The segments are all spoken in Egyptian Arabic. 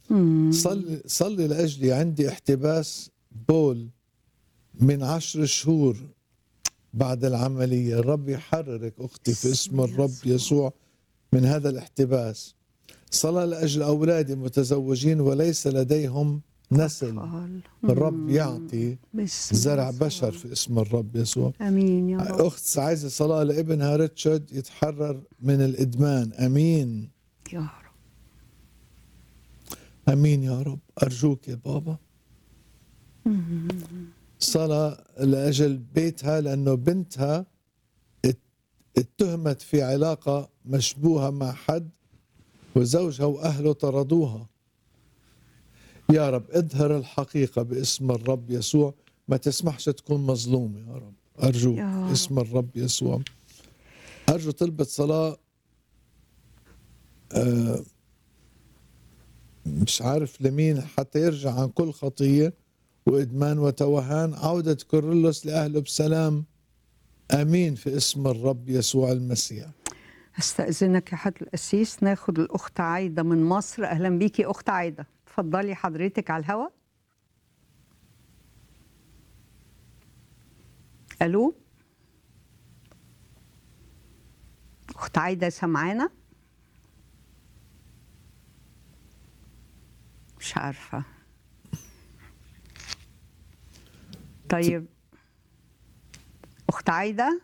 مم. صلي صلي لاجلي عندي احتباس بول من عشر شهور بعد العمليه الرب يحررك اختي في اسم الرب يسوع من هذا الاحتباس صلاه لاجل اولادي متزوجين وليس لديهم نسل أطفال. الرب مم. يعطي باسم زرع يسوع. بشر في اسم الرب يسوع امين يا رب اخت عايزه صلاه لابنها ريتشارد يتحرر من الادمان امين يا رب امين يا رب ارجوك يا بابا صلاة لاجل بيتها لانه بنتها ات- اتهمت في علاقه مشبوهه مع حد وزوجها واهله طردوها يا رب اظهر الحقيقه باسم الرب يسوع ما تسمحش تكون مظلوم يا رب ارجوك يا رب. باسم الرب يسوع ارجو طلبة صلاه آه، مش عارف لمين حتى يرجع عن كل خطيه وادمان وتوهان عوده كورولوس لاهله بسلام امين في اسم الرب يسوع المسيح استاذنك يا حضره القسيس ناخد الاخت عايده من مصر اهلا بيكي اخت عايده اتفضلي حضرتك على الهوا الو اخت عايده سمعانا مش عارفه طيب اخت عايده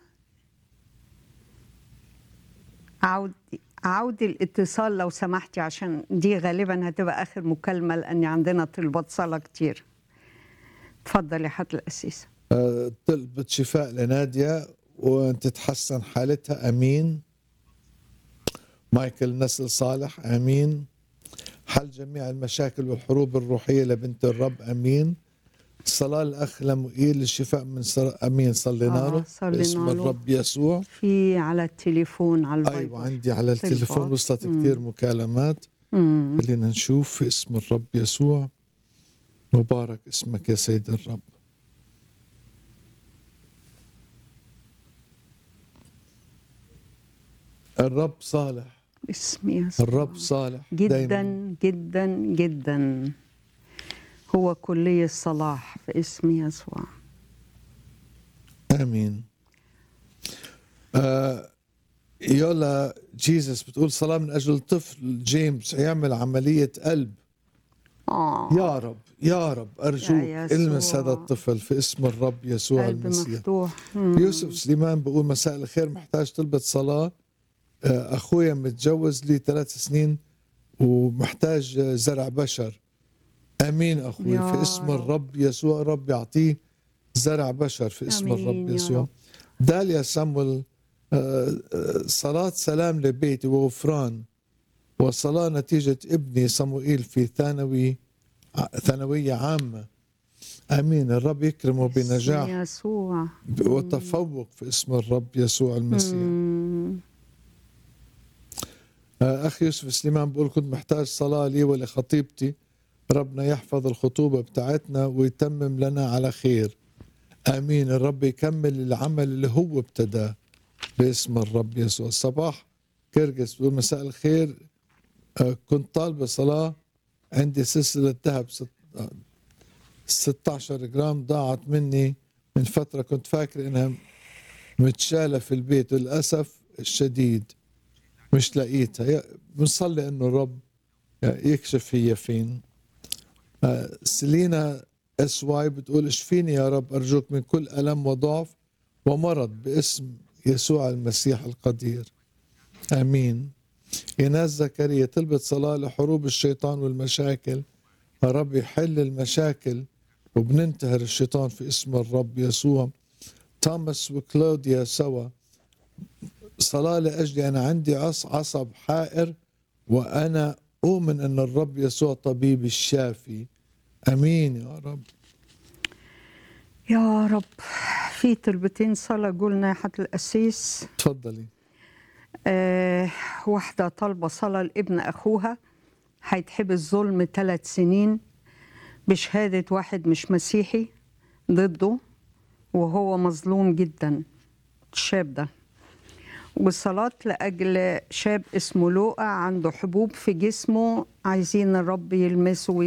عود عودي الاتصال لو سمحتي عشان دي غالبا هتبقى اخر مكالمه لان عندنا طلبات صلاه كتير اتفضل يا حضره القسيس آه، طلبة شفاء لنادية وأن تتحسن حالتها أمين مايكل نسل صالح أمين حل جميع المشاكل والحروب الروحية لبنت الرب أمين صلاة الأخ لمؤيل للشفاء من سر... أمين صلينا آه، له صلينا باسم له. الرب يسوع في على التليفون على الفايبر أيوة عندي على التليفون طلبات. وصلت مم. كثير مكالمات مم. خلينا نشوف في اسم الرب يسوع مبارك اسمك يا سيد الرب الرب صالح باسم يسوع الرب صالح جدا دايما جدا جدا هو كلي الصلاح في اسم يسوع امين آه يولا جيسس بتقول صلاة من أجل طفل جيمس يعمل عملية قلب اه يا رب يا رب أرجوك يا يسوع. المس هذا الطفل في اسم الرب يسوع قلب المسيح مفتوح مم. يوسف سليمان بقول مساء الخير محتاج طلبة صلاة آه، أخويا متجوز لي ثلاث سنين ومحتاج آه، زرع بشر أمين أخوي يا في اسم رب. الرب يسوع رب يعطيه زرع بشر في اسم آمين الرب يا يسوع رب. داليا سامول آه، آه، صلاة سلام لبيتي وغفران وصلاة نتيجة ابني صموئيل في ثانوي ع- ثانوية عامة آمين الرب يكرمه باسم بنجاح يسوع وتفوق في اسم الرب يسوع المسيح مم. آه، أخي يوسف سليمان بقول كنت محتاج صلاة لي ولخطيبتي ربنا يحفظ الخطوبة بتاعتنا ويتمم لنا على خير آمين الرب يكمل العمل اللي هو ابتداه باسم الرب يسوع صباح كرقس بقول مساء الخير آه، كنت طالبة صلاة عندي سلسلة ذهب ست- آه، 16 جرام ضاعت مني من فترة كنت فاكر إنها متشالة في البيت للأسف الشديد مش لقيتها يا- بنصلي انه الرب يكشف هي فين آه، سلينا اس واي بتقول اشفيني يا رب ارجوك من كل الم وضعف ومرض باسم يسوع المسيح القدير امين ايناس زكريا طلبت صلاه لحروب الشيطان والمشاكل الرب يحل المشاكل وبننتهر الشيطان في اسم الرب يسوع توماس وكلوديا سوا صلاة لأجلي أنا عندي عص عصب حائر وأنا أؤمن أن الرب يسوع طبيب الشافي أمين يا رب يا رب في طلبتين صلاة قلنا يا حضرة القسيس تفضلي آه واحدة طالبة صلاة لابن أخوها هيتحبس ظلم ثلاث سنين بشهادة واحد مش مسيحي ضده وهو مظلوم جدا الشاب ده والصلاة لأجل شاب اسمه لوقا عنده حبوب في جسمه عايزين الرب يلمسه